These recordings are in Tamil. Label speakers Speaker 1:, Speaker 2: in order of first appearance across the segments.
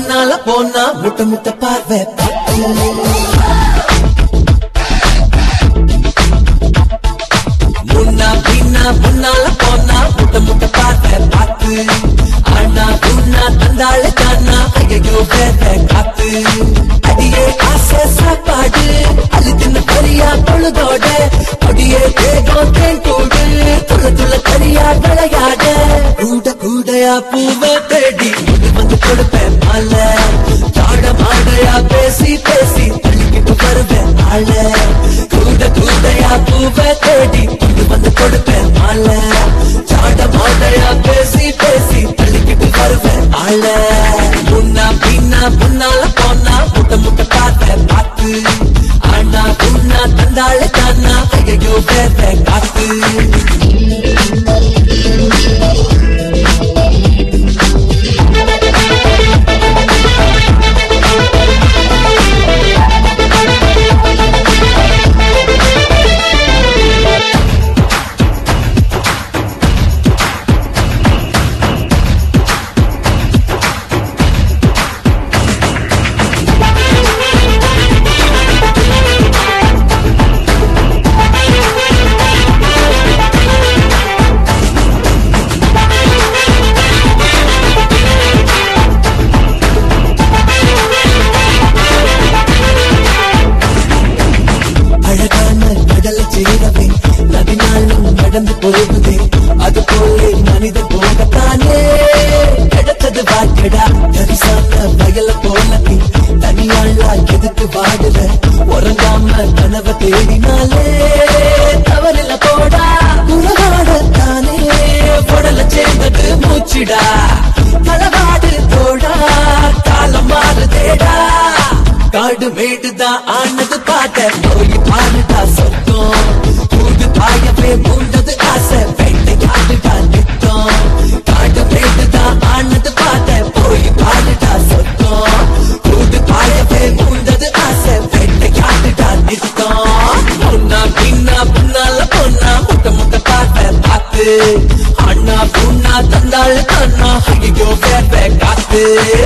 Speaker 1: முன்னால போனா முட்ட முட்ட பார்வை பார்த்து முன்னா பின்னா முன்னால போனா முட்ட முட்ட பார்வை பார்த்து ஆனா உன்னா தந்தாள் தானா ஐயோ வேற காத்து அடியே ஆசை சாப்பாடு அழுத்தின கரியா பொழுதோட அடியே தேகம் தேன் கூடு துள்ள துள்ள கரியா விளையாட கூட கூடையா பூவை தேடி இது வந்து கொடுப்பேன் மாலை சாட மாடையா பேசி பேசி தள்ளிக்கிட்டு வருவேன் ஆள கூட கூடையா பூவை தேடி இது வந்து கொடுப்பேன் மாலை சாட மாடையா பேசி பேசி தள்ளிக்கிட்டு வருவேன் ஆள முன்னா பின்னா முன்னால போனா முட்ட முட்ட பார்த்த பார்த்து ஆனா உன்னா தந்தாள் தானா ஐயோ வேற காத்து அழகான கடலை சேரவே நதினாலும் நடந்து போகுதே அது போலே மனித போகத்தானே கிடைச்சது வாக்கடா தரிசான வயல போல நீ தனியாளா எதுக்கு வாடுற உறங்காம கனவை தேடினாலே தவறில போடா உறவாடத்தானே உடல சேர்ந்தது மூச்சுடா களவாடு தோடா காலம் மாறுதேடா காடு மேடுதான் ஆனது பார்த்த போய் பாருடா சொர்க்கம் கூடு பாயவே பூண்டது ஆசை வேட்டையாடுடா நித்தம் காடு மேடுதான் ஆனது பார்த்த போய் பாருடா சொர்க்கம் கூடு பாயவே பூண்டது ஆசை வேட்டையாடுடா நித்தம் பொண்ணா பின்னா பின்னால பொண்ணா முட்ட முட்ட பார்த்த பார்த்து அண்ணா புண்ணா தந்தாள் கண்ணா ஐயோ வேற காத்து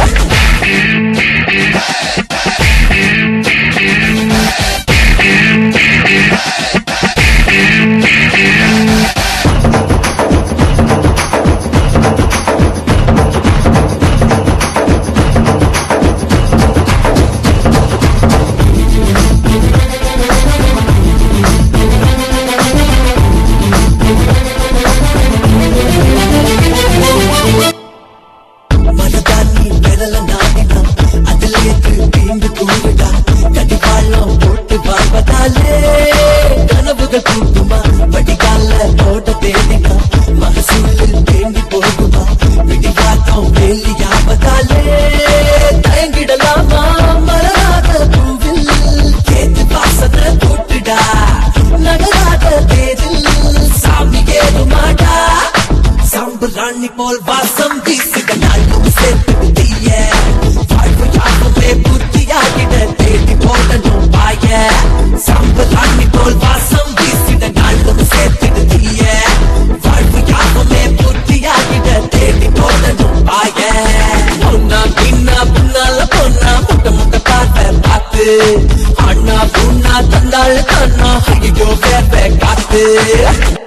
Speaker 1: மனதானி விரல நாடினா அதுல ஏற்று தீண்டு கூடுடா கடிவாளம் போட்டு வாழ்வதாலே கனவுகள் கூட்டுமா வடிகால போட்ட தேடினா மகசூலில் தேண்டி போகுமா விடியாட்டம் வேலியாவதாலே தயங்கிடலாமா மலராத பூவில் கேத்து வாசனை கூட்டுடா நகராத தேரில் சாமி ஏறுமாடா சாம்பிராணி போல் வாசம் வீசுக நாளும் சேர்த்து தீய வாழ்வு யாருமே புத்தியாகிட தேடி போடணும் பாய சாம்பிராணி போல் வாசம் வீசிட நாளும் சேர்த்து தீய வாழ்வு யாருமே புத்தியாகிட தேடி போடணும் பாய பொண்ணா பின்னா பின்னால பொண்ணா முட்ட முட்ட பார்த்த பார்த்து அண்ணா புண்ணா தந்தாள் கண்ணா ஐயோ வேற காத்து